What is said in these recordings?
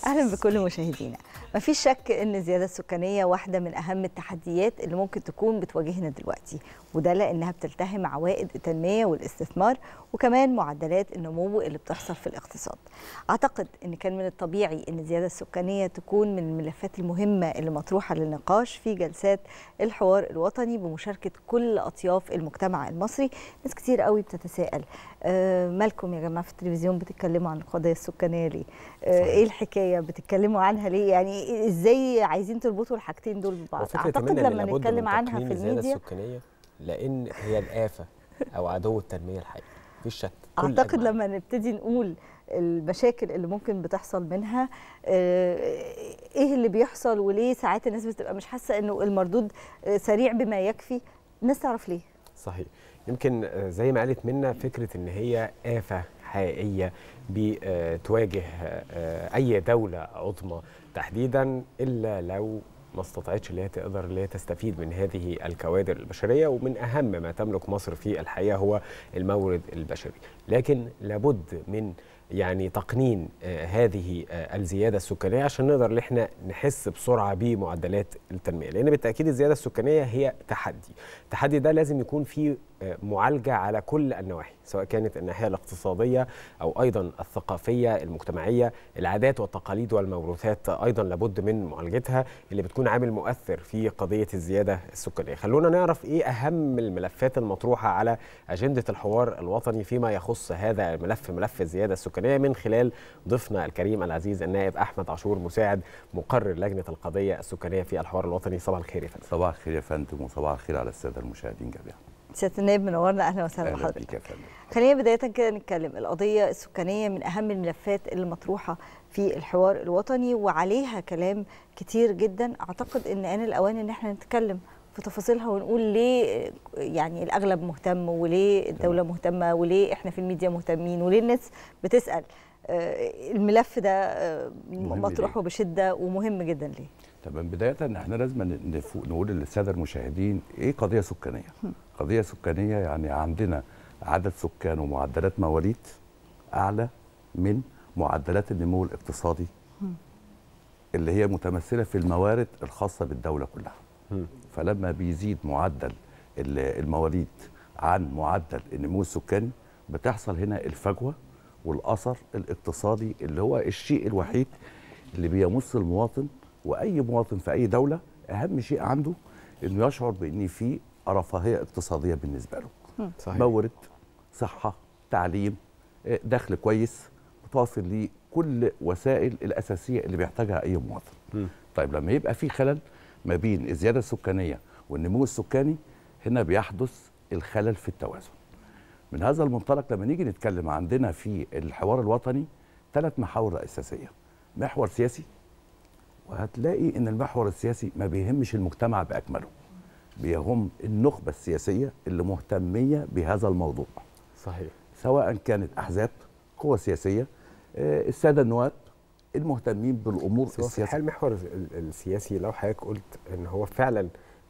اهلا بكل مشاهدينا مفيش شك ان الزياده السكانيه واحده من اهم التحديات اللي ممكن تكون بتواجهنا دلوقتي وده لانها بتلتهم عوائد التنميه والاستثمار وكمان معدلات النمو اللي بتحصل في الاقتصاد اعتقد ان كان من الطبيعي ان الزياده السكانيه تكون من الملفات المهمه اللي مطروحه للنقاش في جلسات الحوار الوطني بمشاركه كل اطياف المجتمع المصري ناس كتير قوي بتتساءل آه مالكم يا جماعه في التلفزيون بتتكلموا عن القضيه السكانيه ليه آه ايه الحكايه بتتكلموا عنها ليه يعني ازاي عايزين تربطوا الحاجتين دول ببعض اعتقد لما نتكلم عنها في الميديا السكانيه لان هي الافه او عدو التنميه الحقيقي مفيش شك اعتقد أجمع. لما نبتدي نقول المشاكل اللي ممكن بتحصل منها ايه اللي بيحصل وليه ساعات الناس بتبقى مش حاسه انه المردود سريع بما يكفي الناس تعرف ليه صحيح يمكن زي ما قالت منا فكره ان هي افه حقيقيه بتواجه اي دوله عظمى تحديدا الا لو ما استطاعتش اللي هي تقدر اللي هي تستفيد من هذه الكوادر البشريه ومن اهم ما تملك مصر في الحقيقه هو المورد البشري لكن لابد من يعني تقنين آه هذه آه الزياده السكانيه عشان نقدر ان احنا نحس بسرعه بمعدلات التنميه لان بالتاكيد الزياده السكانيه هي تحدي التحدي ده لازم يكون فيه آه معالجه على كل النواحي سواء كانت الناحيه الاقتصاديه او ايضا الثقافيه المجتمعيه العادات والتقاليد والموروثات ايضا لابد من معالجتها اللي بتكون عامل مؤثر في قضيه الزياده السكانيه خلونا نعرف ايه اهم الملفات المطروحه على اجنده الحوار الوطني فيما يخص هذا الملف ملف الزياده السكانيه من خلال ضيفنا الكريم العزيز النائب احمد عاشور مساعد مقرر لجنه القضيه السكانيه في الحوار الوطني صباح الخير يا فندم صباح الخير يا فندم وصباح الخير على الساده المشاهدين جميعا سياده النائب منورنا اهلا وسهلا بحضرتك خلينا بدايه كده نتكلم القضيه السكانيه من اهم الملفات المطروحه في الحوار الوطني وعليها كلام كتير جدا اعتقد ان ان الاوان ان احنا نتكلم في تفاصيلها ونقول ليه يعني الاغلب مهتم وليه الدوله مهتمه وليه احنا في الميديا مهتمين وليه الناس بتسال الملف ده مطروحه بشده ومهم جدا ليه تمام بدايه احنا لازم نقول للساده المشاهدين ايه قضيه سكانيه قضيه سكانيه يعني عندنا عدد سكان ومعدلات مواليد اعلى من معدلات النمو الاقتصادي اللي هي متمثله في الموارد الخاصه بالدوله كلها فلما بيزيد معدل المواليد عن معدل النمو السكاني بتحصل هنا الفجوه والاثر الاقتصادي اللي هو الشيء الوحيد اللي بيمس المواطن واي مواطن في اي دوله اهم شيء عنده انه يشعر بان في رفاهيه اقتصاديه بالنسبه له صحيح. مورد صحه تعليم دخل كويس متوفر ليه كل وسائل الاساسيه اللي بيحتاجها اي مواطن م. طيب لما يبقى في خلل ما بين الزياده السكانيه والنمو السكاني هنا بيحدث الخلل في التوازن من هذا المنطلق لما نيجي نتكلم عندنا في الحوار الوطني ثلاث محاور اساسيه محور سياسي وهتلاقي ان المحور السياسي ما بيهمش المجتمع باكمله بيهم النخبه السياسيه اللي مهتميه بهذا الموضوع صحيح سواء كانت احزاب قوى سياسيه الساده النواب المهتمين بالامور السياسيه في المحور السياسي لو حضرتك قلت ان هو فعلا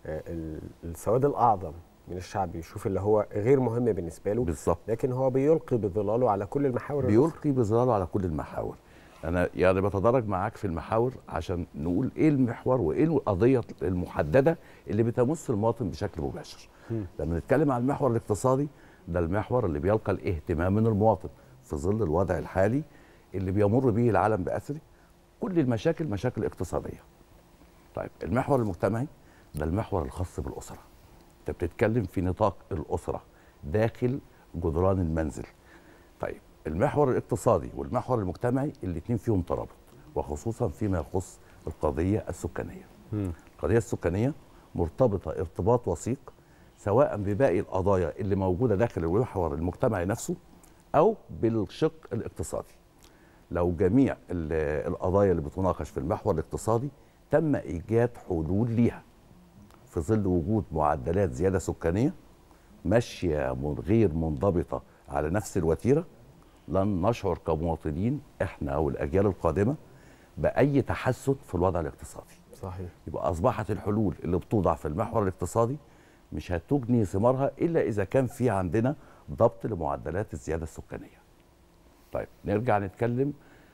السواد الاعظم من الشعب يشوف اللي هو غير مهم بالنسبه له بالظبط لكن هو بيلقي بظلاله على كل المحاور بيلقي بظلاله على كل المحاور انا يعني بتدرج معاك في المحاور عشان نقول ايه المحور وايه القضيه المحدده اللي بتمس المواطن بشكل مباشر م. لما نتكلم عن المحور الاقتصادي ده المحور اللي بيلقى الاهتمام من المواطن في ظل الوضع الحالي اللي بيمر به العالم بأسره كل المشاكل مشاكل اقتصاديه طيب المحور المجتمعي ده المحور الخاص بالاسره انت بتتكلم في نطاق الاسره داخل جدران المنزل طيب المحور الاقتصادي والمحور المجتمعي الاثنين فيهم ترابط وخصوصا فيما يخص القضيه السكانيه م. القضيه السكانيه مرتبطه ارتباط وثيق سواء بباقي القضايا اللي موجوده داخل المحور المجتمعي نفسه او بالشق الاقتصادي لو جميع القضايا اللي بتناقش في المحور الاقتصادي تم ايجاد حلول ليها في ظل وجود معدلات زياده سكانيه ماشيه غير منضبطه على نفس الوتيره لن نشعر كمواطنين احنا او الاجيال القادمه باي تحسن في الوضع الاقتصادي. صحيح. يبقى اصبحت الحلول اللي بتوضع في المحور الاقتصادي مش هتجني ثمارها الا اذا كان في عندنا ضبط لمعدلات الزياده السكانيه. طيب نرجع نتكلم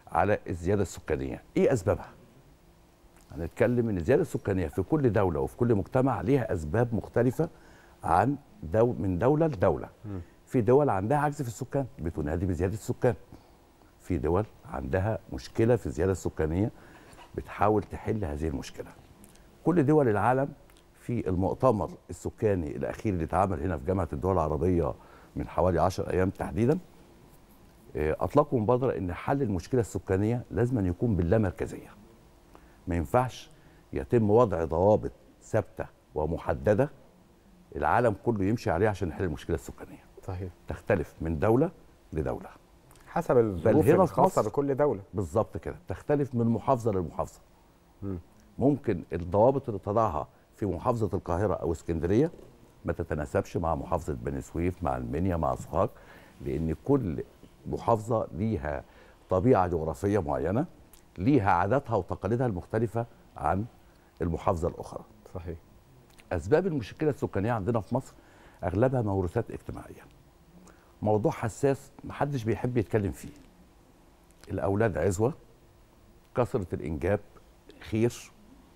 على الزياده السكانيه ايه اسبابها هنتكلم ان الزياده السكانيه في كل دوله وفي كل مجتمع ليها اسباب مختلفه عن دو من دوله لدوله في دول عندها عجز في السكان بتنادي بزياده السكان في دول عندها مشكله في الزياده السكانيه بتحاول تحل هذه المشكله كل دول العالم في المؤتمر السكاني الاخير اللي اتعمل هنا في جامعه الدول العربيه من حوالي 10 ايام تحديدا آه، اطلقوا مبادره ان حل المشكله السكانيه لازم أن يكون باللامركزيه ما ينفعش يتم وضع ضوابط ثابته ومحدده العالم كله يمشي عليها عشان نحل المشكله السكانيه صحيح تختلف من دوله لدوله حسب الظروف هنا في الخاصه مصر- بكل دوله بالظبط كده تختلف من محافظه لمحافظه مم. ممكن الضوابط اللي تضعها في محافظه القاهره او اسكندريه ما تتناسبش مع محافظه بني سويف مع المنيا مع سوهاج لان كل محافظه ليها طبيعه جغرافيه معينه ليها عاداتها وتقاليدها المختلفه عن المحافظه الاخرى صحيح اسباب المشكله السكانيه عندنا في مصر اغلبها موروثات اجتماعيه موضوع حساس محدش بيحب يتكلم فيه الاولاد عزوه كثره الانجاب خير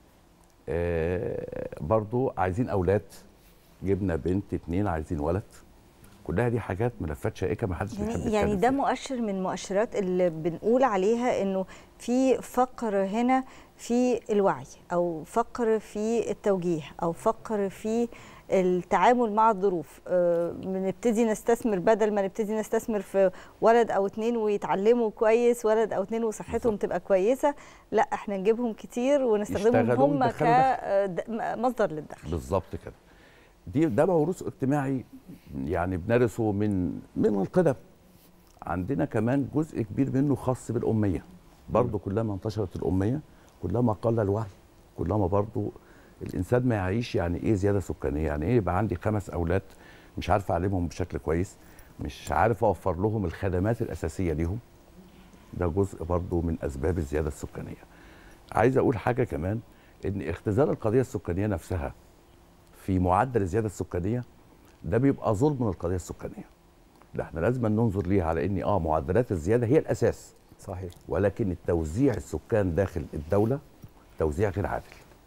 آه برضو عايزين اولاد جبنا بنت اتنين عايزين ولد كلها دي حاجات ملفات شائكه محدش بيحب يعني يتكلم يعني ده فيها. مؤشر من المؤشرات اللي بنقول عليها انه في فقر هنا في الوعي او فقر في التوجيه او فقر في التعامل مع الظروف آه، بنبتدي نستثمر بدل ما نبتدي نستثمر في ولد او اتنين ويتعلموا كويس ولد او اتنين وصحتهم تبقى كويسه لا احنا نجيبهم كتير ونستخدمهم يشتغلوا هم ويدخلوا كمصدر للدخل بالظبط كده دي ده موروث اجتماعي يعني بنرثه من من القدم عندنا كمان جزء كبير منه خاص بالاميه برضه كلما انتشرت الاميه كلما قل الوعي كلما برضه الانسان ما يعيش يعني ايه زياده سكانيه يعني ايه يبقى عندي خمس اولاد مش عارف اعلمهم بشكل كويس مش عارف اوفر لهم الخدمات الاساسيه ليهم ده جزء برضه من اسباب الزياده السكانيه عايز اقول حاجه كمان ان اختزال القضيه السكانيه نفسها في معدل الزياده السكانيه ده بيبقى ظلم من القضيه السكانيه ده احنا لازم ننظر ليها على ان اه معدلات الزياده هي الاساس صحيح ولكن التوزيع السكان داخل الدوله توزيع غير عادل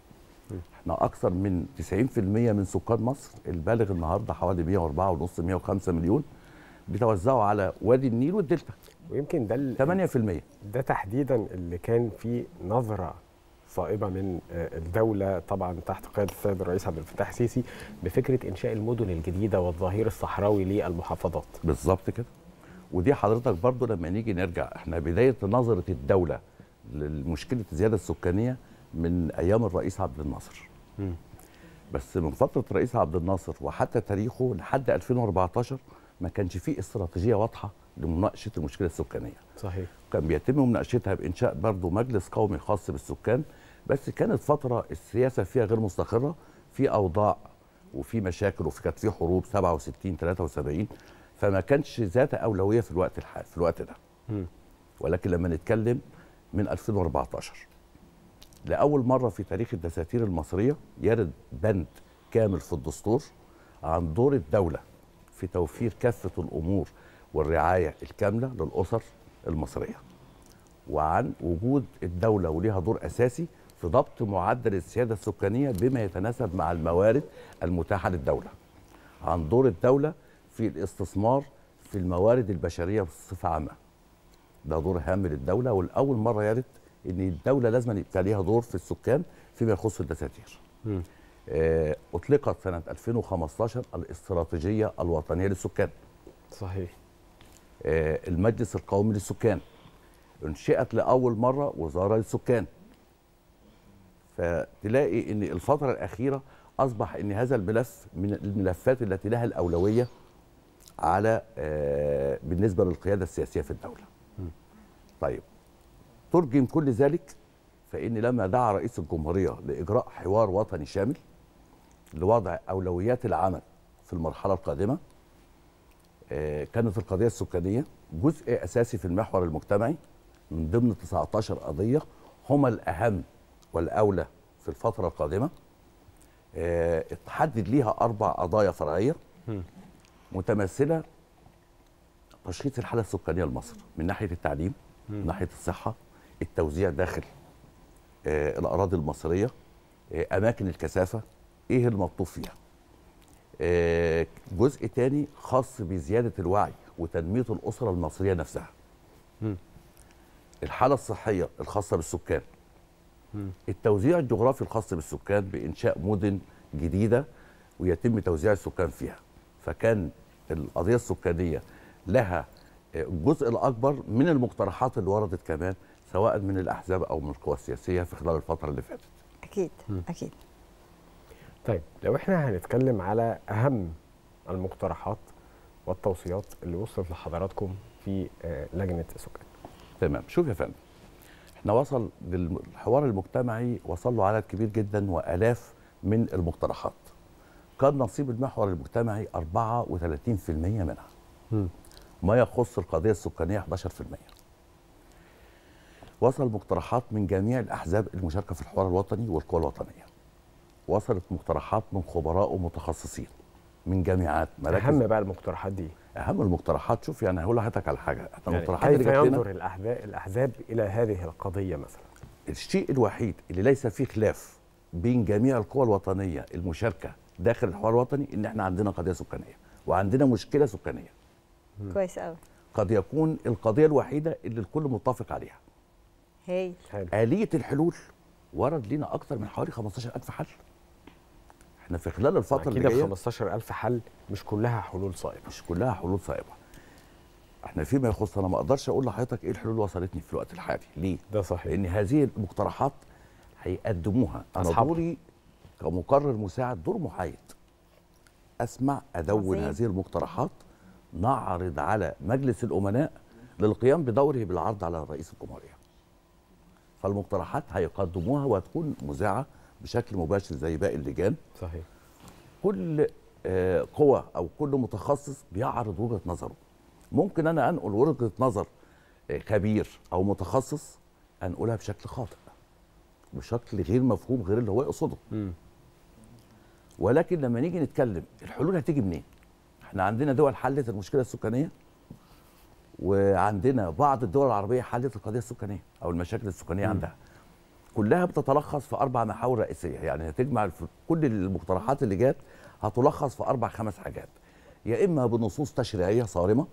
احنا اكثر من 90% من سكان مصر البالغ النهارده حوالي 104 ونص 105 مليون بيتوزعوا على وادي النيل والدلتا ويمكن ده ال- 8% ده تحديدا اللي كان فيه نظره صائبه من آه، الدوله طبعا تحت قياده السيد الرئيس عبد الفتاح السيسي بفكره انشاء المدن الجديده والظهير الصحراوي للمحافظات بالظبط كده ودي حضرتك برضو لما نيجي نرجع احنا بدايه نظره الدوله لمشكله الزياده السكانيه من ايام الرئيس عبد الناصر مم. بس من فتره الرئيس عبد الناصر وحتى تاريخه لحد 2014 ما كانش فيه استراتيجيه واضحه لمناقشه المشكله السكانيه صحيح كان بيتم مناقشتها بانشاء برضه مجلس قومي خاص بالسكان بس كانت فتره السياسه فيها غير مستقره في اوضاع وفي مشاكل وفي كانت في حروب 67 73 فما كانش ذات اولويه في الوقت الحالي في الوقت ده مم. ولكن لما نتكلم من 2014 لاول مره في تاريخ الدساتير المصريه يرد بند كامل في الدستور عن دور الدوله في توفير كافه الامور والرعايه الكامله للاسر المصريه وعن وجود الدوله وليها دور اساسي في ضبط معدل السياده السكانيه بما يتناسب مع الموارد المتاحه للدوله عن دور الدوله في الاستثمار في الموارد البشريه بصفه عامه ده دور هام للدوله والاول مره يرد ان الدوله لازم يبقى ليها دور في السكان فيما يخص الدساتير مم. آه، اطلقت سنه 2015 الاستراتيجيه الوطنيه للسكان صحيح آه، المجلس القومي للسكان انشئت لاول مره وزاره للسكان فتلاقي ان الفتره الاخيره اصبح ان هذا الملف من الملفات التي لها الاولويه على آه، بالنسبه للقياده السياسيه في الدوله طيب ترجم كل ذلك فان لما دعا رئيس الجمهوريه لاجراء حوار وطني شامل لوضع اولويات العمل في المرحله القادمه آه، كانت القضيه السكانيه جزء اساسي في المحور المجتمعي من ضمن 19 قضيه هما الاهم والاولى في الفتره القادمه آه، اتحدد ليها اربع قضايا فرعيه مم. متمثله تشخيص الحاله السكانيه لمصر من ناحيه التعليم من ناحيه الصحه التوزيع داخل آه الاراضي المصريه آه اماكن الكثافه ايه المطلوب فيها آه جزء تاني خاص بزياده الوعي وتنميه الاسره المصريه نفسها مم. الحاله الصحيه الخاصه بالسكان التوزيع الجغرافي الخاص بالسكان بانشاء مدن جديده ويتم توزيع السكان فيها فكان القضيه السكانيه لها الجزء الاكبر من المقترحات اللي وردت كمان سواء من الاحزاب او من القوى السياسيه في خلال الفتره اللي فاتت اكيد اكيد طيب لو احنا هنتكلم على اهم المقترحات والتوصيات اللي وصلت لحضراتكم في آه، لجنه السكان تمام شوف يا فندم احنا وصل للحوار المجتمعي وصل له عدد كبير جدا والاف من المقترحات كان نصيب المحور المجتمعي 34% منها مم. ما يخص القضيه السكانيه 11% وصل مقترحات من جميع الاحزاب المشاركه في الحوار الوطني والقوى الوطنيه وصلت مقترحات من خبراء ومتخصصين من جامعات مراكز اهم بقى المقترحات دي اهم المقترحات شوف يعني هقول لحضرتك على حاجه احنا يعني المقترحات كيف اللي جات لنا ينظر الاحزاب الاحزاب الى هذه القضيه مثلا الشيء الوحيد اللي ليس فيه خلاف بين جميع القوى الوطنيه المشاركه داخل الحوار الوطني ان احنا عندنا قضيه سكانيه وعندنا مشكله سكانيه كويس قوي قد يكون القضيه الوحيده اللي الكل متفق عليها هاي حلو آلية الحلول ورد لنا أكتر من حوالي 15000 حل احنا في خلال الفترة اكيد اللي ال جاية 15000 حل مش كلها حلول صائبه مش كلها حلول صائبة احنا فيما يخص انا ما اقدرش اقول لحضرتك ايه الحلول وصلتني في الوقت الحالي ليه؟ ده صحيح لان هذه المقترحات هيقدموها انا أصحابها. دوري كمقرر مساعد دور محايد اسمع ادون عظيم. هذه المقترحات نعرض على مجلس الامناء للقيام بدوره بالعرض على رئيس الجمهوريه فالمقترحات هيقدموها وتكون مذاعه بشكل مباشر زي باقي اللجان صحيح كل آه، قوة أو كل متخصص بيعرض وجهة نظره ممكن أنا أنقل وجهة نظر آه، خبير أو متخصص أنقلها بشكل خاطئ بشكل غير مفهوم غير اللي هو يقصده مم. ولكن لما نيجي نتكلم الحلول هتيجي منين احنا عندنا دول حلت المشكلة السكانية وعندنا بعض الدول العربية حلت القضية السكانية أو المشاكل السكانية مم. عندها كلها بتتلخص في أربع محاور رئيسية يعني هتجمع في كل المقترحات اللي جات هتلخص في أربع خمس حاجات يا إما بنصوص تشريعية صارمة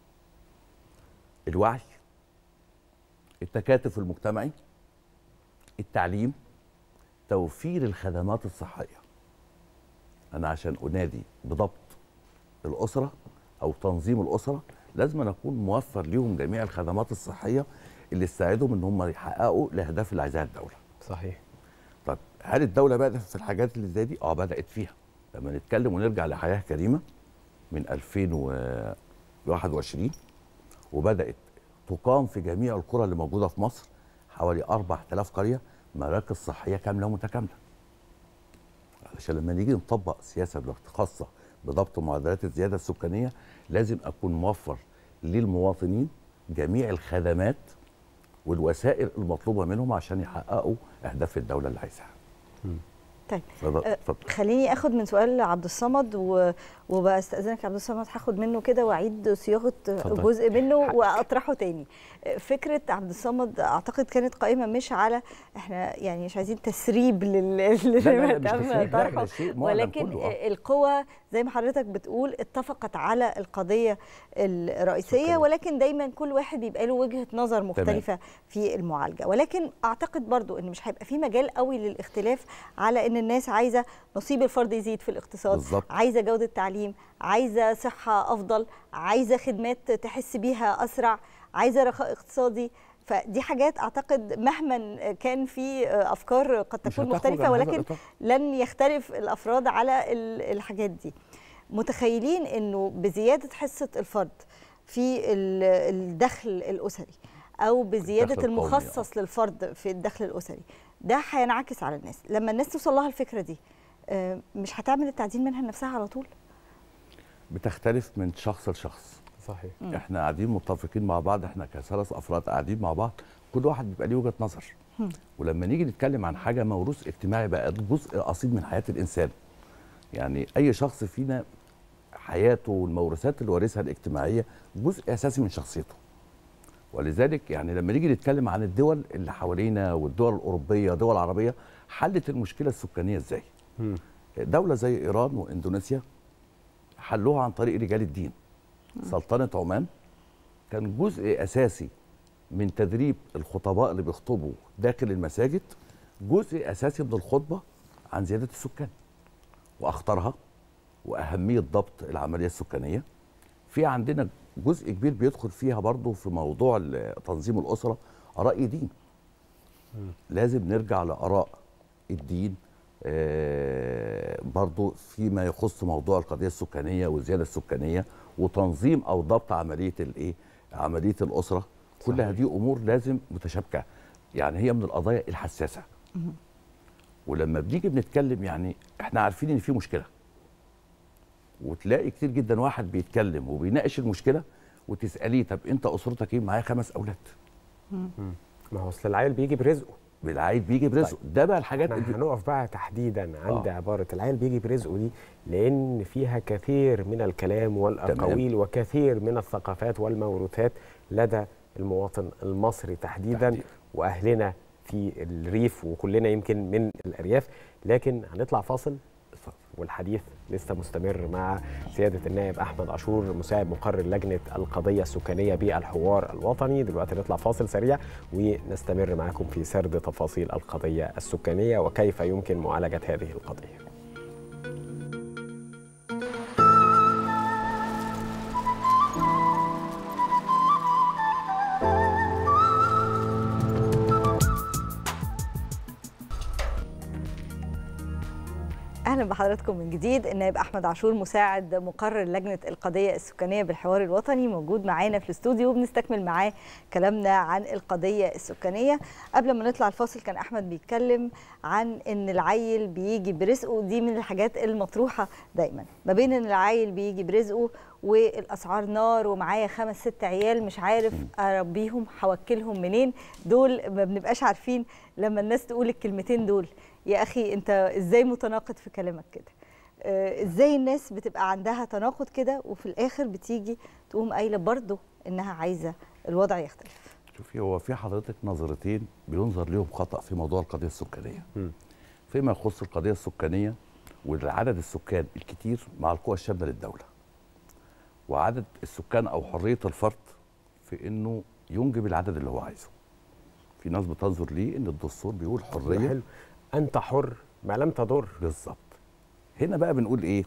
الوعي التكاتف المجتمعي التعليم توفير الخدمات الصحية أنا عشان أنادي بضبط الأسرة أو تنظيم الأسرة لازم أن أكون موفر ليهم جميع الخدمات الصحية اللي تساعدهم إن هم يحققوا الأهداف اللي عايزاها الدولة صحيح طب هل الدولة بدأت في الحاجات اللي زي دي؟ اه بدأت فيها لما نتكلم ونرجع لحياة كريمة من 2021 وبدأت تقام في جميع القرى اللي موجودة في مصر حوالي 4000 قرية مراكز صحية كاملة ومتكاملة علشان لما نيجي نطبق سياسة خاصة بضبط معدلات الزيادة السكانية لازم أكون موفر للمواطنين جميع الخدمات والوسائل المطلوبة منهم عشان يحققوا أهداف الدولة اللي عايزاها طيب اتفضل أه، اتفضل. خليني اخد من سؤال عبد الصمد و... وبستاذنك يا عبد الصمد هاخد منه كده واعيد صياغه اتفضل. جزء منه حقك. واطرحه تاني فكره عبد الصمد اعتقد كانت قائمه مش على احنا يعني مش عايزين تسريب لل لا لا لا مش تم تسريب، لا، طرحه ده شيء معلن ولكن كله، آه. القوى زي ما حضرتك بتقول اتفقت على القضيه الرئيسيه سكانية. ولكن دايما كل واحد بيبقى له وجهه نظر مختلفه في المعالجه ولكن اعتقد برضو ان مش هيبقى في مجال قوي للاختلاف على ان الناس عايزه نصيب الفرد يزيد في الاقتصاد بالظبط. عايزه جوده تعليم عايزه صحه افضل عايزه خدمات تحس بيها اسرع عايزه رخاء اقتصادي فدي حاجات اعتقد مهما كان في افكار قد مش تكون هتخرج مختلفه عن هذا ولكن الإطار. لن يختلف الافراد على ال- الحاجات دي متخيلين انه بزياده حصه الفرد في ال- الدخل الاسري او بزياده الدخل القومي، المخصص للفرد في الدخل الاسري ده هينعكس على الناس لما الناس توصل لها الفكره دي آه، مش هتعمل التعديل منها لنفسها على طول بتختلف من شخص لشخص صحيح مم. احنا قاعدين متفقين مع بعض احنا كثلاث افراد قاعدين مع بعض كل واحد بيبقى ليه وجهه نظر مم. ولما نيجي نتكلم عن حاجه موروث اجتماعي بقى جزء اصيل من حياه الانسان يعني اي شخص فينا حياته والموروثات اللي وارثها الاجتماعيه جزء اساسي من شخصيته ولذلك يعني لما نيجي نتكلم عن الدول اللي حوالينا والدول الاوروبيه والدول العربيه حلت المشكله السكانيه ازاي مم. دوله زي ايران واندونيسيا حلوها عن طريق رجال الدين سلطنه عمان كان جزء اساسي من تدريب الخطباء اللي بيخطبوا داخل المساجد جزء اساسي من الخطبه عن زياده السكان واخطرها واهميه ضبط العمليه السكانيه في عندنا جزء كبير بيدخل فيها برضه في موضوع ال- تنظيم الاسره راي دين لازم نرجع لاراء الدين آه، برضو فيما يخص موضوع القضيه السكانيه والزياده السكانيه وتنظيم او ضبط عمليه الايه عمليه الاسره كل صحيح. هذه امور لازم متشابكه يعني هي من القضايا الحساسه ولما بنيجي بنتكلم يعني احنا عارفين ان في مشكله وتلاقي كتير جدا واحد بيتكلم وبيناقش المشكله وتساليه طب انت اسرتك ايه معايا خمس اولاد ما هو اصل العيل بيجي برزقه بالعيد بيجي برزقه ده بقى الحاجات احنا اللي هنقف بقى تحديدا عند آه. عباره العيل بيجي برزقه دي لان فيها كثير من الكلام والاقاويل وكثير من الثقافات والموروثات لدى المواطن المصري تحديدا تحديداً. واهلنا في الريف وكلنا يمكن من الارياف لكن هنطلع فاصل والحديث لسه مستمر مع سيادة النائب أحمد عاشور مساعد مقرر لجنة القضية السكانية بالحوار الوطني دلوقتي نطلع فاصل سريع ونستمر معكم في سرد تفاصيل القضية السكانية وكيف يمكن معالجة هذه القضية اهلا بحضراتكم من جديد النائب احمد عاشور مساعد مقرر لجنه القضيه السكانيه بالحوار الوطني موجود معانا في الاستوديو وبنستكمل معاه كلامنا عن القضيه السكانيه قبل ما نطلع الفاصل كان احمد بيتكلم عن ان العيل بيجي برزقه دي من الحاجات المطروحه دايما ما بين ان العيل بيجي برزقه والاسعار نار ومعايا خمس ست عيال مش عارف اربيهم هوكلهم منين دول ما بنبقاش عارفين لما الناس تقول الكلمتين دول يا اخي انت ازاي متناقض في كلامك كده آه، ازاي الناس بتبقى عندها تناقض كده وفي الاخر بتيجي تقوم قايله برضه انها عايزه الوضع يختلف شوفي هو في حضرتك نظرتين بينظر ليهم خطا في موضوع القضيه السكانيه مم. فيما يخص القضيه السكانيه والعدد السكان الكتير مع القوى الشامله للدوله وعدد السكان او حريه الفرد في انه ينجب العدد اللي هو عايزه في ناس بتنظر ليه ان الدستور بيقول حريه حلو أنت حر ما لم تضر بالظبط هنا بقى بنقول ايه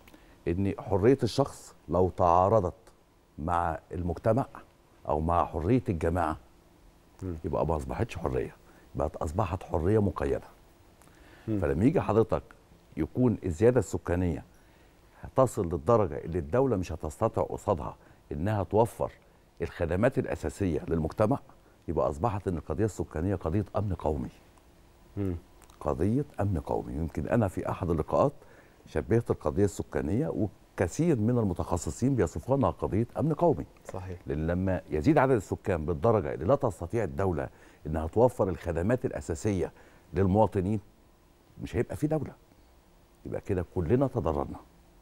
ان حريه الشخص لو تعارضت مع المجتمع او مع حريه الجماعه مم. يبقى ما اصبحتش حريه بقت اصبحت حريه مقيده مم. فلما يجي حضرتك يكون الزياده السكانيه هتصل للدرجه اللي الدوله مش هتستطيع قصادها انها توفر الخدمات الاساسيه للمجتمع يبقى اصبحت ان القضيه السكانيه قضيه امن قومي مم. قضيه امن قومي يمكن انا في احد اللقاءات شبهت القضيه السكانيه وكثير من المتخصصين بيصفونها قضيه امن قومي صحيح لان لما يزيد عدد السكان بالدرجه اللي لا تستطيع الدوله انها توفر الخدمات الاساسيه للمواطنين مش هيبقى في دوله يبقى كده كلنا تضررنا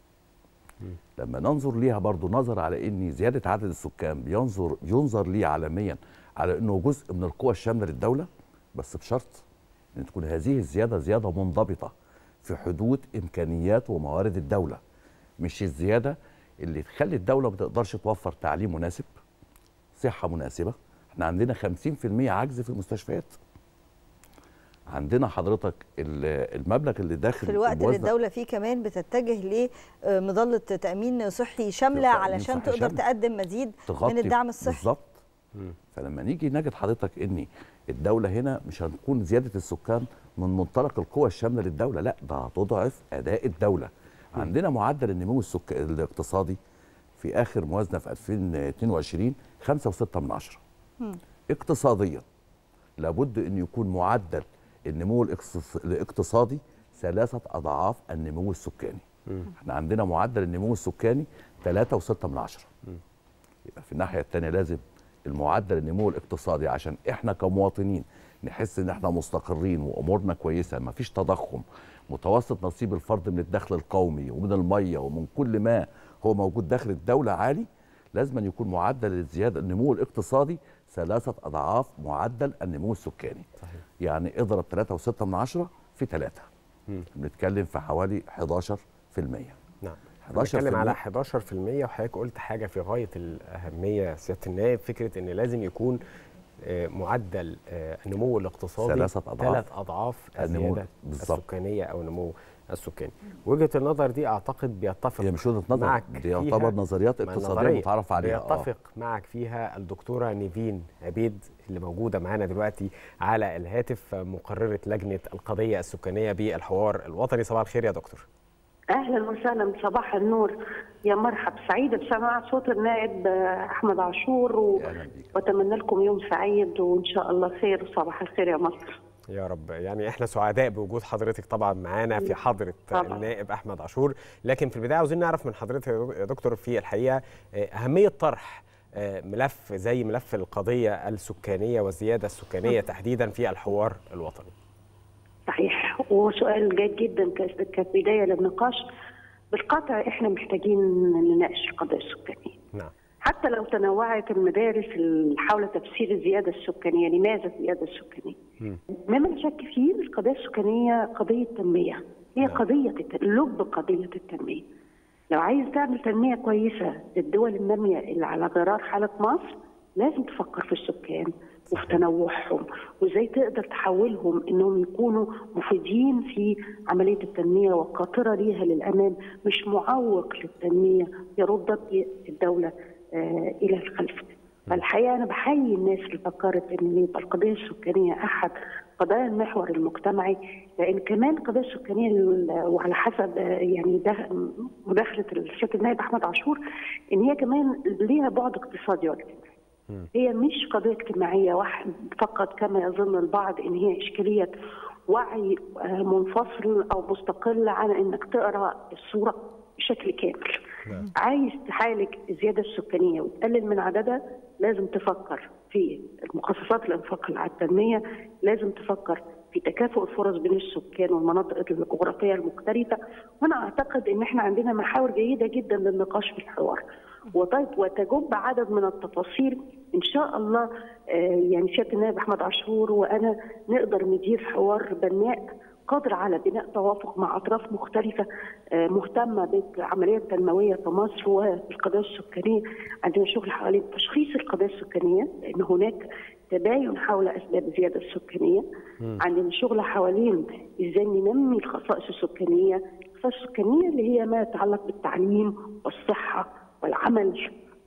لما ننظر ليها برضو نظر على ان زياده عدد السكان بينظر ينظر ليه عالميا على انه جزء من القوى الشامله للدوله بس بشرط ان تكون هذه الزياده زياده منضبطه في حدود امكانيات وموارد الدوله مش الزياده اللي تخلي الدوله ما تقدرش توفر تعليم مناسب صحه مناسبه احنا عندنا 50% عجز في المستشفيات عندنا حضرتك ال- المبلغ اللي داخل في الوقت اللي الموازنة- الدوله فيه كمان بتتجه لمظله تامين صحي شامله تأمين علشان صحي تقدر شامل. تقدم مزيد تغطي من الدعم الصحي بالظبط مم. فلما نيجي نجد حضرتك ان الدوله هنا مش هنكون زياده السكان من منطلق القوى الشامله للدوله لا ده هتضعف اداء الدوله عندنا معدل النمو السك... الاقتصادي في اخر موازنه في 2022 5.6 من عشرة اقتصاديا لابد ان يكون معدل النمو الاقتص- الاقتصادي ثلاثه اضعاف النمو السكاني مم. احنا عندنا معدل النمو السكاني 3.6 من عشرة يبقى في الناحيه الثانيه لازم المعدل النمو الاقتصادي عشان احنا كمواطنين نحس ان احنا مستقرين وامورنا كويسه ما فيش تضخم متوسط نصيب الفرد من الدخل القومي ومن الميه ومن كل ما هو موجود داخل الدوله عالي لازم أن يكون معدل الزياده النمو الاقتصادي ثلاثه اضعاف معدل النمو السكاني صحيح. يعني اضرب 3.6 من عشرة في 3 بنتكلم في حوالي 11% نعم 11% بنتكلم على 11% وحضرتك قلت حاجه في غايه الاهميه سياده النائب فكره ان لازم يكون آه، معدل آه، النمو الاقتصادي ثلاثة أضعاف ثلاث اضعاف النمو الزياده بالظبط. السكانيه او النمو السكاني وجهه النظر دي اعتقد بيتفق هي مش وجهه نظر معك دي فيها- يعتبر نظريات مع اقتصاديه النظرية. متعارف عليها آه. بيتفق معك فيها الدكتوره نيفين عبيد اللي موجوده معانا دلوقتي على الهاتف مقرره لجنه القضيه السكانيه بالحوار الوطني صباح الخير يا دكتور اهلا وسهلا صباح النور يا مرحب سعيده بسماع صوت النائب آه، احمد عاشور و... أهلا بيك. واتمنى لكم يوم سعيد وان شاء الله خير وصباح الخير يا مصر يا رب يعني احنا سعداء بوجود حضرتك طبعا معانا في حضره طبعاً. النائب احمد عاشور لكن في البدايه عاوزين نعرف من حضرتك يا دكتور في الحقيقه آه، اهميه طرح آه، ملف زي ملف القضيه السكانيه والزياده السكانيه تحديدا في الحوار الوطني صحيح وسؤال جيد جدا ك- كبدايه للنقاش بالقطع احنا محتاجين نناقش القضيه السكانيه نعم حتى لو تنوعت المدارس ال- حول تفسير الزياده السكانيه لماذا الزياده السكانيه مما لا شك فيه القضيه السكانيه قضيه تنميه هي نعم. قضيه الت- لب قضيه التنميه لو عايز تعمل تنميه كويسه للدول الناميه اللي على غرار حاله مصر لازم تفكر في السكان وفي تنوعهم وازاي تقدر تحولهم انهم يكونوا مفيدين في عمليه التنميه وقاطره ليها للامام مش معوق للتنميه يرد بي الدوله آه الى الخلف. فالحقيقه انا بحيي الناس اللي فكرت ان يبقى القضيه السكانيه احد قضايا المحور المجتمعي لان كمان القضيه السكانيه ال- وعلى حسب آه، يعني ده مداخله الشيخ النائب احمد عاشور ان هي كمان ليها بعد اقتصادي واجتماعي. هي مش قضيه اجتماعيه واحد فقط كما يظن البعض ان هي اشكاليه وعي آه، منفصل او مستقل عن انك تقرا الصوره بشكل كامل. عايز تعالج الزياده السكانيه وتقلل من عددها لازم تفكر في المخصصات الانفاق على التنميه، لازم تفكر في تكافؤ الفرص بين السكان والمناطق الجغرافيه المختلفه، وانا اعتقد ان احنا عندنا محاور جيده جدا للنقاش في الحوار. وطيب وتجب عدد من التفاصيل ان شاء الله آه، يعني سياده النائب احمد عاشور وانا نقدر ندير حوار بناء قادر على بناء توافق مع اطراف مختلفه آه، مهتمه بالعمليه التنمويه في مصر والقضايا السكانيه عندنا شغل حوالين تشخيص القضايا السكانيه لان هناك تباين حول اسباب الزياده السكانيه عندنا شغل حوالين ازاي ننمي الخصائص السكانيه الخصائص السكانيه اللي هي ما يتعلق بالتعليم والصحه والعمل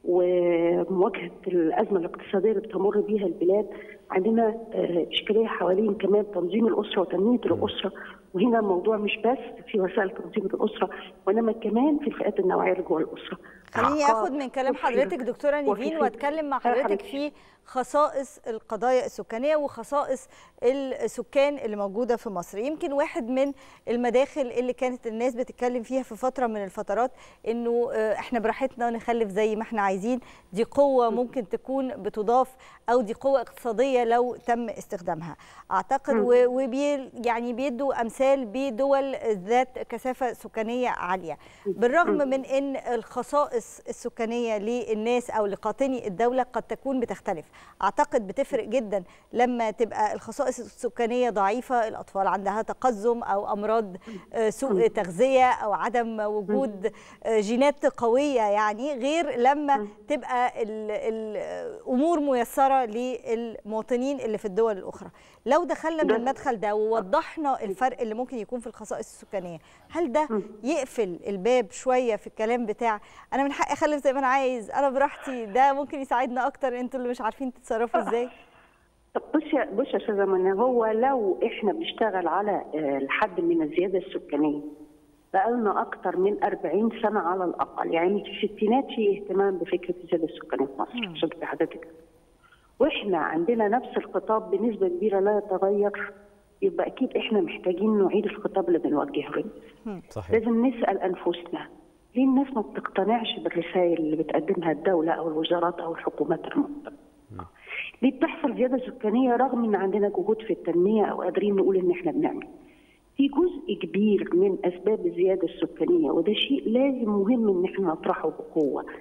ومواجهه الازمه الاقتصاديه اللي بتمر بها البلاد عندنا آه، اشكاليه حوالين كمان تنظيم الاسره وتنميه الاسره وهنا الموضوع مش بس في وسائل تنظيم الاسره وانما كمان في الفئات النوعيه اللي جوه الاسره خليني عقار اخد من كلام وفي- حضرتك دكتوره وفي نيفين خد- واتكلم مع آه، حضرتك حضرتك. في خصائص القضايا السكانيه وخصائص السكان اللي موجوده في مصر يمكن واحد من المداخل اللي كانت الناس بتتكلم فيها في فتره من الفترات انه آه، احنا براحتنا نخلف زي ما احنا عايزين دي قوه ممكن تكون بتضاف او دي قوه اقتصاديه لو تم استخدامها اعتقد و- وبي يعني بيدوا امثال بدول ذات كثافه سكانيه عاليه بالرغم من ان الخصائص السكانيه للناس او لقاطني الدوله قد تكون بتختلف اعتقد بتفرق جدا لما تبقى الخصائص السكانيه ضعيفه الاطفال عندها تقزم او امراض آه، سوء تغذيه او عدم وجود آه، جينات قويه يعني غير لما تبقى ال- الامور ميسره للمواطنين اللي في الدول الاخرى لو دخلنا من ده- المدخل ده ووضحنا الفرق اللي ممكن يكون في الخصائص السكانيه هل ده يقفل الباب شويه في الكلام بتاع انا من حقي اخلف زي ما انا عايز انا براحتي ده ممكن يساعدنا اكتر انتوا اللي مش عارفين تتصرفوا ازاي طب بص يا بص يا استاذه منى هو لو احنا بنشتغل على آه، الحد من الزياده السكانيه بقالنا اكتر من 40 سنه على الاقل يعني في الستينات في اهتمام بفكره الزياده السكانيه في مصر عشان تبقى حضرتك واحنا عندنا نفس الخطاب بنسبه كبيره لا يتغير يبقى اكيد احنا محتاجين نعيد الخطاب اللي بنوجهه للناس صحيح لازم نسال انفسنا ليه الناس ما بتقتنعش بالرسائل اللي بتقدمها الدوله او الوزارات او الحكومات المنطقه ليه بتحصل زياده سكانيه رغم ان عندنا جهود في التنميه او قادرين نقول ان احنا بنعمل في جزء كبير من اسباب الزياده السكانيه وده شيء لازم مهم ان احنا نطرحه بقوه نعم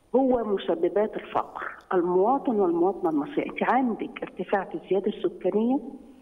هو مسببات الفقر المواطن والمواطنه المصريه انت عندك ارتفاع في الزياده السكانيه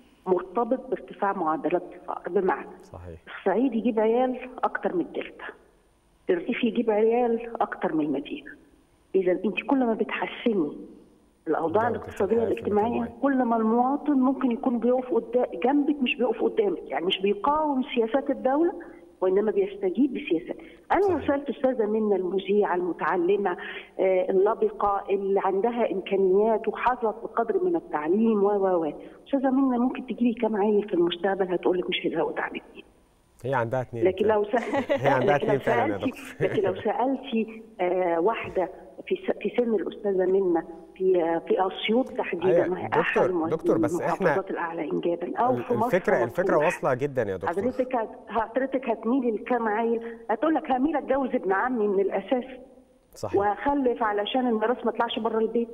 مرتبط بارتفاع معدلات الفقر بمعنى صحيح الصعيد يجيب عيال اكتر من الدلتا الريف يجيب عيال اكتر من المدينه اذا انت كل ما بتحسني الاوضاع جودة الاقتصاديه الحياة في والاجتماعيه المجتمع. كل ما المواطن ممكن يكون بيقف قدام جنبك مش بيقف قدامك يعني مش بيقاوم سياسات الدوله وانما بيستجيب بسياسات انا صحيح. وصلت استاذه منا المذيعه المتعلمه آه، اللبقه اللي عندها امكانيات وحظت بقدر من التعليم و و و استاذه منا ممكن تجيبي كام عيل في المستقبل هتقول لك مش هيزود على اثنين هي عندها اثنين لكن لو سأل... هي عندها لكن لو اتنين فعلا يا سألتي دكتور. لكن لو سالتي آه واحده في س... في سن الاستاذه منا في آه في اسيوط تحديدا أيوة، وهي دكتور- احد الم- دكتور، بس إحنا- المحافظات الاعلى انجابا او في مصر الفكره الفكره مطروح. واصله جدا يا دكتور حضرتك هت- حضرتك هتميلي لكام عيل هتقول لك هميل اتجوز ابن عمي من الاساس صحيح وهخلف علشان الميراث ما يطلعش بره البيت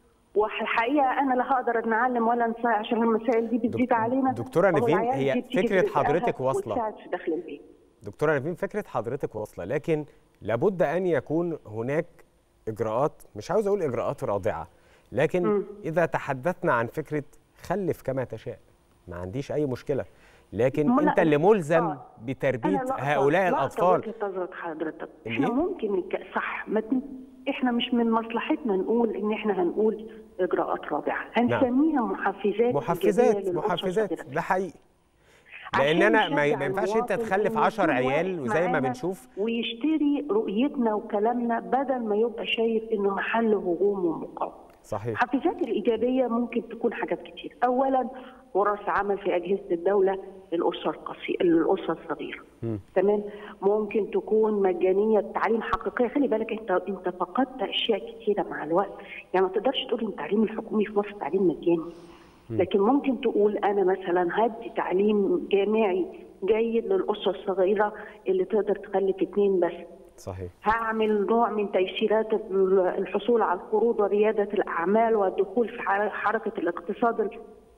والحقيقه انا لا هقدر نعلم ولا نساعد عشان المسائل دي بتزيد دك- علينا دكتورة وهو نيفين، العيال هي دي بتيجي فكرة برزقها حضرتك واصلة. وتساعد في داخل البيت دكتوره نيفين فكره حضرتك واصله لكن لابد ان يكون هناك اجراءات مش عاوز اقول اجراءات رادعه لكن مم. اذا تحدثنا عن فكره خلف كما تشاء ما عنديش اي مشكله لكن ما لا، انت اللي ملزم آه. بتربيه أنا لقطة- هؤلاء لقطة الاطفال وجهة نظر حضرتك الإيه؟ احنا ممكن نك... صح ما ت- احنا مش من مصلحتنا نقول ان احنا هنقول اجراءات رابعه هنسميها محفزات محفزات إيجابية للأسرة محفزات الصغيرة. ده حقيقي عشان لان انا ما نشجع ما ينفعش انت المواطن تخلف إنه 10 يكون عيال واقف وزي ما معانا بنشوف ويشتري رؤيتنا وكلامنا بدل ما يبقى شايف انه محل هجوم ومقاومه صحيح الحافزات الإيجابية ممكن تكون حاجات كتير أولا فرص عمل في أجهزة الدولة للأسرة القصيرة الأسرة الصغيرة تمام ممكن تكون مجانية تعليم حقيقية خلي بالك أنت أنت فقدت أشياء كتيرة مع الوقت يعني ما تقدرش تقول إن التعليم الحكومي في مصر تعليم مجاني لكن ممكن تقول أنا مثلا هدي تعليم جامعي جيد للأسرة الصغيرة اللي تقدر تخلف اتنين بس صحيح هعمل نوع من تيسيرات الحصول على القروض وريادة الأعمال والدخول في حر- حركة الاقتصاد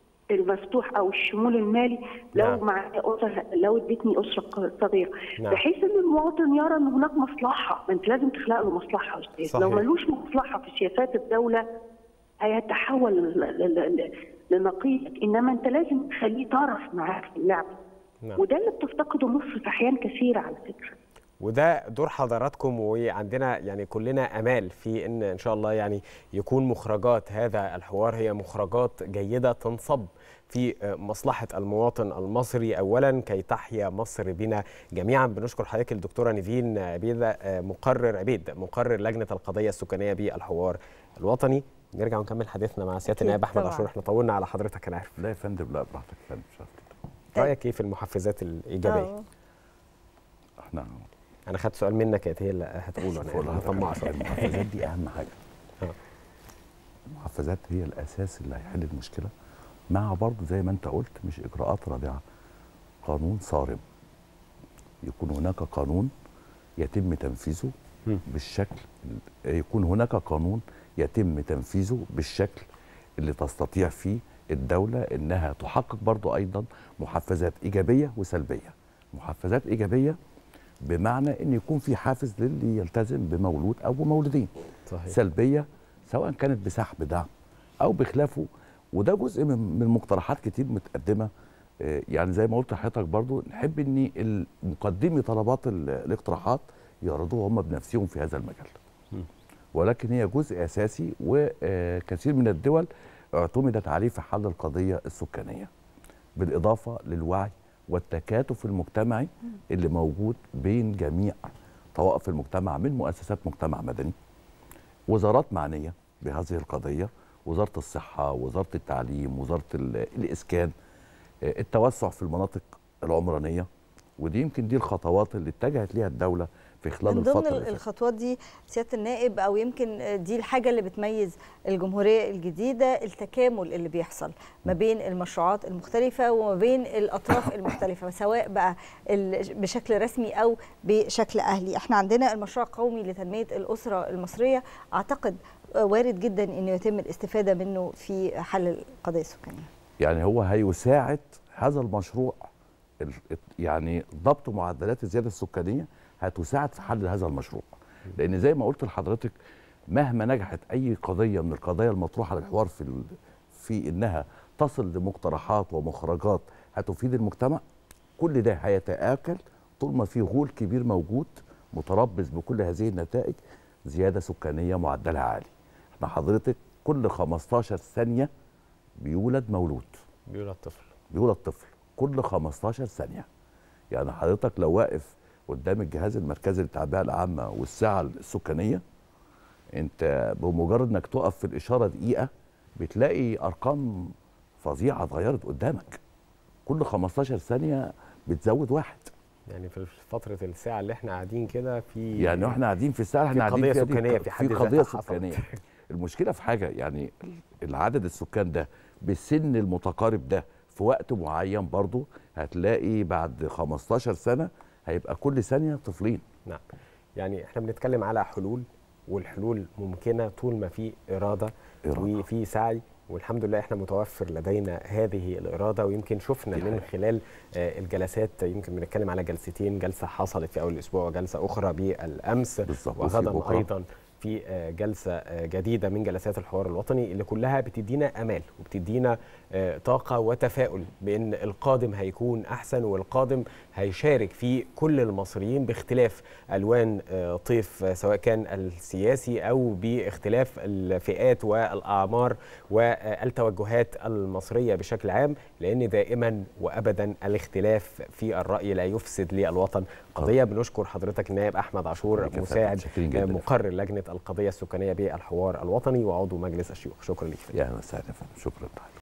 المفتوح أو الشمول المالي لو نعم. معايا أسرة لو ادتني أسرة ق- صغيرة نعم. بحيث إن المواطن يرى إن هناك مصلحة ما أنت لازم تخلق له مصلحة يا أستاذ صحيح. لو ملوش مصلحة في سياسات الدولة هيتحول ل- ل- ل- لنقيض إنما أنت لازم تخليه طرف معاك في اللعبة نعم. وده اللي بتفتقده مصر في أحيان كثيرة على فكرة وده دور حضراتكم وعندنا يعني كلنا امال في ان ان شاء الله يعني يكون مخرجات هذا الحوار هي مخرجات جيده تنصب في مصلحه المواطن المصري اولا كي تحيا مصر بنا جميعا بنشكر حضرتك الدكتوره نيفين عبيده مقرر عبيد مقرر لجنه القضيه السكانيه بالحوار الوطني نرجع ونكمل حديثنا مع سياده أكيد النائب احمد طبعاً. عاشور احنا طولنا على حضرتك انا عارف لا يا فندم لا براحتك يا فندم مش عارف. رايك ايه في المحفزات الايجابيه آه. احنا انا خدت سؤال منك كانت هي اللي هتقوله بقول انا لحضرتك طماع حاجة، شويه المحفزات دي اهم حاجه آه. المحفزات هي الاساس اللي هيحل المشكله مع برضه زي ما انت قلت مش اجراءات رادعه قانون صارم يكون هناك قانون يتم تنفيذه مم. بالشكل يكون هناك قانون يتم تنفيذه بالشكل اللي تستطيع فيه الدولة انها تحقق برضو ايضا محفزات ايجابية وسلبية محفزات ايجابية بمعنى ان يكون في حافز للي يلتزم بمولود او بمولودين صحيح سلبيه سواء كانت بسحب دعم او بخلافه وده جزء من من مقترحات كتير متقدمه آه، يعني زي ما قلت لحضرتك برضو نحب ان مقدمي طلبات ال- الاقتراحات يعرضوها هم بنفسهم في هذا المجال ولكن هي جزء اساسي وكثير من الدول اعتمدت عليه في حل القضيه السكانيه بالاضافه للوعي والتكاتف المجتمعي اللي موجود بين جميع طوائف المجتمع من مؤسسات مجتمع مدني وزارات معنيه بهذه القضيه وزاره الصحه وزاره التعليم وزاره ال- الاسكان آه، التوسع في المناطق العمرانيه ودي يمكن دي الخطوات اللي اتجهت ليها الدوله في خلال من الفتره ضمن اللي فاتت. الخطوات دي سياده النائب او يمكن دي الحاجه اللي بتميز الجمهوريه الجديده التكامل اللي بيحصل ما بين المشروعات المختلفه وما بين الاطراف المختلفه سواء بقى ال- بشكل رسمي او بشكل اهلي احنا عندنا المشروع القومي لتنميه الاسره المصريه اعتقد وارد جدا انه يتم الاستفاده منه في حل القضيه السكانيه يعني هو هيساعد هذا المشروع ال- يعني ضبط معدلات الزياده السكانيه هتساعد في حل هذا المشروع لان زي ما قلت لحضرتك مهما نجحت اي قضيه من القضايا المطروحه للحوار في ال... في انها تصل لمقترحات ومخرجات هتفيد المجتمع كل ده هيتآكل طول ما في غول كبير موجود متربص بكل هذه النتائج زياده سكانيه معدلها عالي احنا حضرتك كل 15 ثانيه بيولد مولود بيولد طفل بيولد طفل كل 15 ثانيه يعني حضرتك لو واقف قدام الجهاز المركزي للتعبئه العامه والساعه السكانيه انت بمجرد انك تقف في الاشاره دقيقه بتلاقي ارقام فظيعه اتغيرت قدامك كل 15 ثانيه بتزود واحد يعني في فتره الساعه اللي احنا قاعدين كده في يعني احنا قاعدين في الساعه احنا في قاعدين قضية فيها دي سكانية في حد في ذاتها قضيه حصلت. سكانيه المشكله في حاجه يعني العدد السكان ده بالسن المتقارب ده في وقت معين برضه هتلاقي بعد 15 سنه هيبقى كل ثانيه طفلين نعم يعني احنا بنتكلم على حلول والحلول ممكنه طول ما في اراده, إرادة. وفي سعي والحمد لله احنا متوفر لدينا هذه الاراده ويمكن شفنا دي من حقيقة. خلال آه، الجلسات يمكن بنتكلم على جلستين جلسه حصلت في اول الاسبوع وجلسه اخرى بالامس بالظبط، وفي وغدا بكرة. ايضا في آه، جلسه آه، جديده من جلسات الحوار الوطني اللي كلها بتدينا امال وبتدينا آه، طاقه وتفاؤل بان القادم هيكون احسن والقادم هيشارك فيه كل المصريين باختلاف الوان آه، طيف آه، سواء كان السياسي او باختلاف الفئات والاعمار والتوجهات المصريه بشكل عام لان دائما وابدا الاختلاف في الراي لا يفسد للوطن قضيه بنشكر حضرتك النائب احمد عاشور حضرتك يا فندم، مساعد متشكرين جداً. مقرر لجنه القضيه السكانيه بالحوار الوطني وعضو مجلس الشيوخ شكرا لك يا اهلا وسهلا يا فندم شكرا